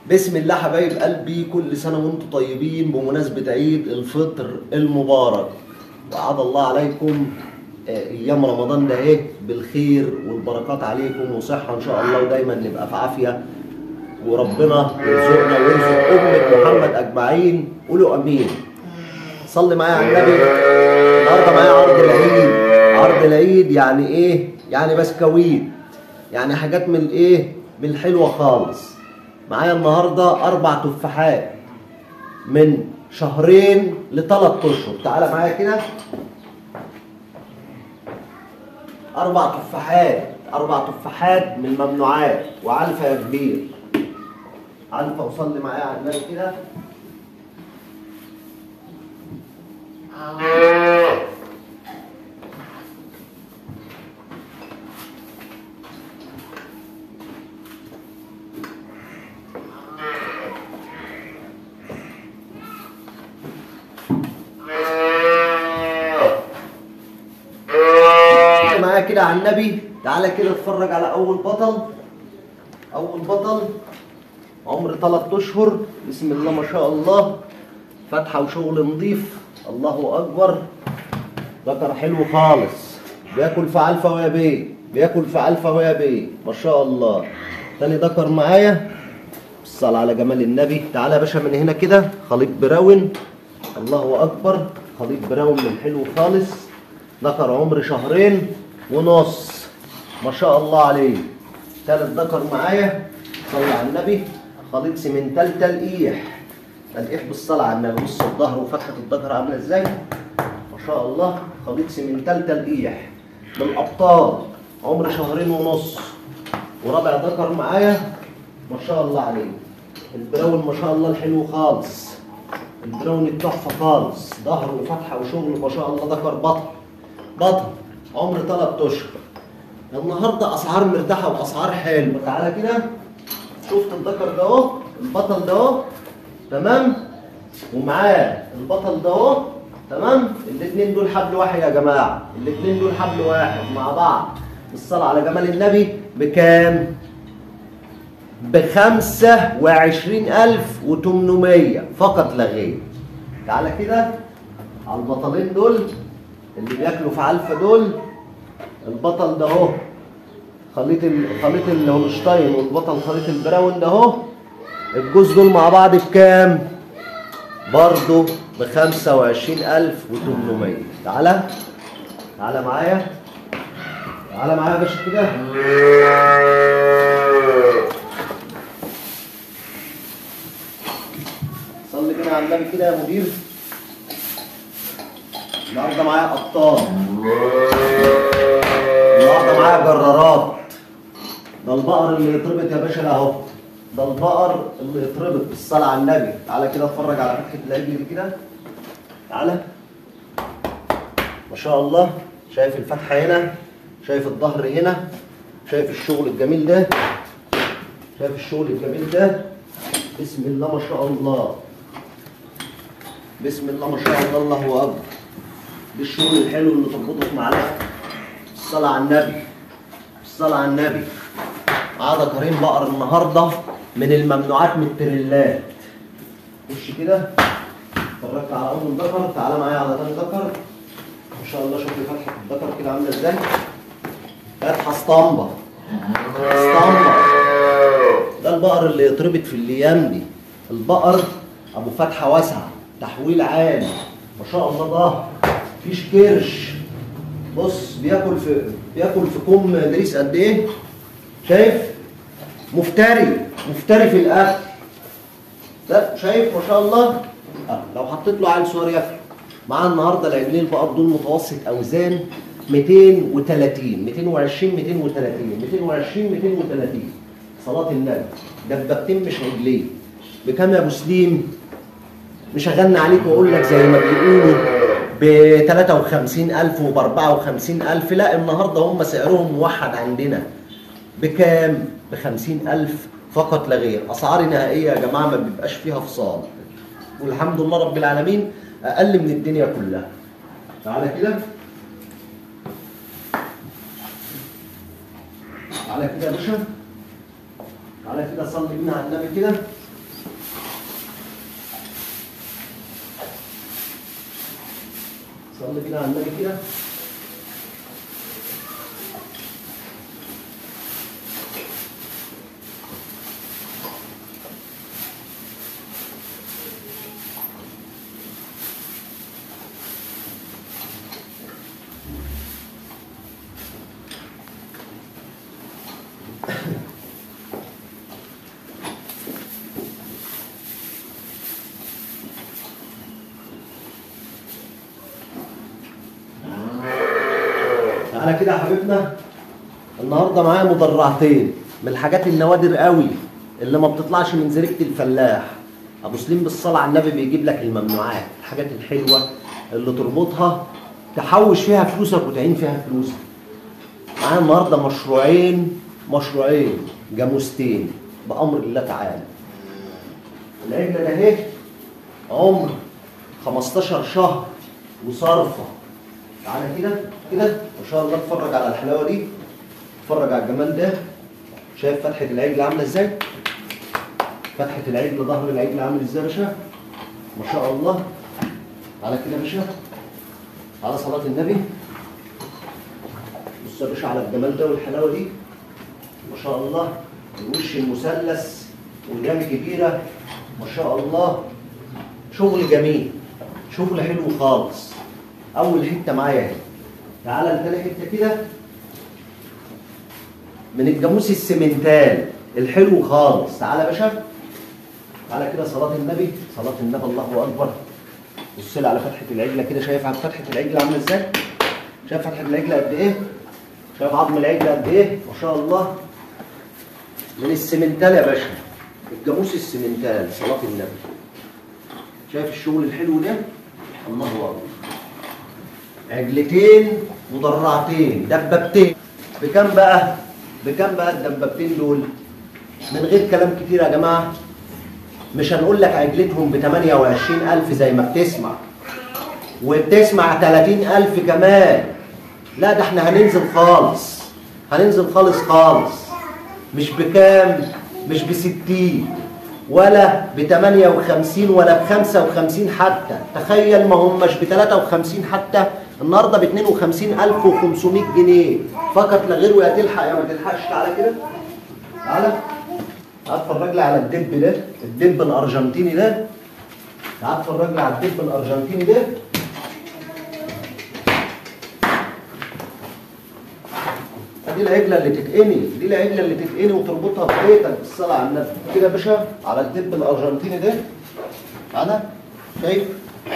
بسم الله حبايب قلبي كل سنة وانتم طيبين بمناسبة عيد الفطر المبارك وعاد الله عليكم آه، ايام رمضان ده ايه بالخير والبركات عليكم وصحة ان شاء الله ودايما نبقى في عافية وربنا يرزقنا ويرزق أمة محمد أجمعين قولوا أمين صلي معايا على النبي النهارده معايا عرض العيد عرض العيد يعني ايه؟ يعني بسكويت يعني حاجات من الايه؟ من الحلوه خالص معايا النهارده اربع تفاحات من شهرين لثلاث اشهر تعالى معايا كده اربع تفاحات اربع تفاحات من الممنوعات وعلفه يا كبير علفه وصلي معايا على النبي كده صلي معايا كده على النبي تعالى كده اتفرج على اول بطل اول بطل عمر ثلاث اشهر بسم الله ما شاء الله فتحه وشغل نظيف الله اكبر ذكر حلو خالص بياكل في علفه ويا بيه بياكل في علفه ويا بيه ما شاء الله تاني ذكر معايا الصلاة على جمال النبي تعالى يا باشا من هنا كده خليط براون الله اكبر خليط براون من حلو خالص ذكر عمر شهرين ونص ما شاء الله عليه تالت ذكر معايا صلى على النبي خليط سمنتال تلقيح تلقيح بالصلاة على النبي بص الظهر وفتحة الظهر عاملة ازاي ما شاء الله خليط سمنتال تلقيح بالأبطال عمر شهرين ونص ورابع ذكر معايا ما شاء الله عليه البراون ما شاء الله الحلو خالص البراون التحفة خالص ظهر وفتحة وشغل ما شاء الله ذكر بطل بطل عمر ثلاث اشهر النهارده اسعار مرتاحه واسعار حلوه تعالى كده شفت الذكر ده اهو البطل ده اهو تمام ومعاه البطل ده اهو تمام الاثنين دول حبل واحد يا جماعه الاثنين دول حبل واحد مع بعض الصلاه على جمال النبي بكام بخمسة وعشرين ألف وتمنمية فقط لا غير تعالى كده على البطلين دول اللي بياكلوا في علفة دول البطل ده اهو خليط ال... خليط الهولشتاين والبطل خليط البراون ده اهو الجوز دول مع بعض بكام؟ برضه ب 25800 تعالى تعالى معايا تعالى معايا يا باشا كده صلي كده على النبي كده يا مدير النهارده معايا ابطال النهارده معايا جرارات ده البقر اللي يتربط يا باشا ده اهو ده البقر اللي يتربط بالصلاه على النبي تعالى كده اتفرج على فتحه العجل دي كده تعالى ما شاء الله شايف الفتحه هنا شايف الظهر هنا شايف الشغل الجميل ده شايف الشغل الجميل ده بسم الله ما شاء الله بسم الله ما شاء الله الله اكبر دي الشغل الحلو اللي تربطه في معلقه الصلاه على النبي الصلاه على النبي عاد كريم بقر النهارده من الممنوعات من التريلات خش كده اتفرجت على اول ذكر تعالى معايا على تاني ذكر ما شاء الله شوف لي فتحه الذكر كده عامله ازاي فتحه اسطمبه اسطمبه ده البقر اللي يتربط في الايام دي البقر ابو فتحه واسعه تحويل عالي ما شاء الله ظهر فيش كرش بص بياكل في بياكل في كم دريس قد ايه شايف مفتري مفتري في الاكل لا شايف ما شاء الله آه. لو حطيت له عيل صغير ياكل معاه النهارده العجلين البقر دول متوسط اوزان 230 220 230 220 230 صلاة النبي دبابتين مش عجلين بكام يا ابو سليم مش هغني عليك واقول لك زي ما بيقولوا ب 53000 وب 54000 لا النهارده هم سعرهم موحد عندنا بكام؟ ب 50000 فقط لا غير اسعار نهائيه يا جماعه ما بيبقاش فيها فصال والحمد لله رب العالمين اقل من الدنيا كلها تعالى كده تعالى كده يا باشا تعالى كده صلي بينا على النبي كده صلي كده على النبي كده تعالى كده يا حبيبنا النهارده معايا مدرعتين من الحاجات النوادر قوي اللي ما بتطلعش من زريبه الفلاح ابو سليم بالصلاه على النبي بيجيب لك الممنوعات الحاجات الحلوه اللي تربطها تحوش فيها فلوسك وتعين فيها فلوسك معايا النهارده مشروعين مشروعين جاموستين بامر الله تعالى العجله ده اهي عمر 15 شهر وصرفه تعالى كده كده ما شاء الله اتفرج على الحلاوه دي اتفرج على الجمال ده شايف فتحه العجل عامله ازاي فتحه العجل ظهر العجل عامل ازاي يا باشا ما شاء الله تعالى كده يا باشا على صلاه النبي بص يا باشا على الجمال ده والحلاوه دي ما شاء الله الوش المثلث والجام كبيره ما شاء الله شغل جميل شغل حلو خالص اول حته معايا اهي تعالى لتاني حته كده من الجاموس السمنتال الحلو خالص تعالى يا باشا تعالى كده صلاه النبي صلاه النبي الله اكبر بص لي على فتحه العجله كده شايف على فتحه العجله عامله ازاي شايف فتحه العجله قد ايه شايف عظم العجله قد ايه ما شاء الله من السمنتال يا باشا الجاموس السمنتال صلاه النبي شايف الشغل الحلو ده الله اكبر عجلتين مدرعتين دبابتين بكم بقى بكم بقى الدبابتين دول من غير كلام كتير يا جماعه مش هنقول لك عجلتهم ب 28000 زي ما بتسمع وبتسمع 30000 كمان لا ده احنا هننزل خالص هننزل خالص خالص مش بكام مش ب 60 ولا ب 58 ولا ب 55 حتى تخيل ما هماش ب 53 حتى النهارده ب 52500 جنيه فقط لا غير ويا تلحق يا ما تلحقش تعالى كده تعالى تعالى اتفرج لي على الدب ده الدب الارجنتيني ده تعالى اتفرج لي على الدب الارجنتيني ده دي العجله اللي تتقني دي العجله اللي تتقني وتربطها في بيتك بالصلاه على النبي كده يا باشا على الدب الارجنتيني ده تعالى شايف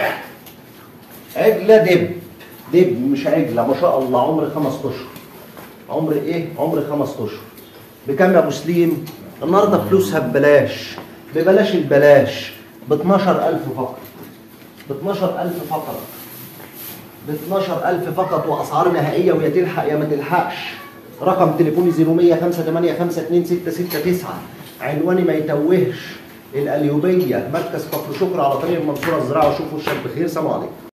عجله دب دب مش عجله ما شاء الله عمر خمس اشهر عمر ايه عمر خمس اشهر بكام يا ابو سليم النهارده فلوسها ببلاش ببلاش البلاش ب 12000 فقط ب 12000 فقط ب 12000 فقط واسعار نهائيه ويا تلحق يا ما تلحقش رقم تليفوني 0100 585 عنواني ما يتوهش القليوبيه مركز كفر شكر على طريق المنصوره الزراعه وشوفوا الشاب بخير سلام عليكم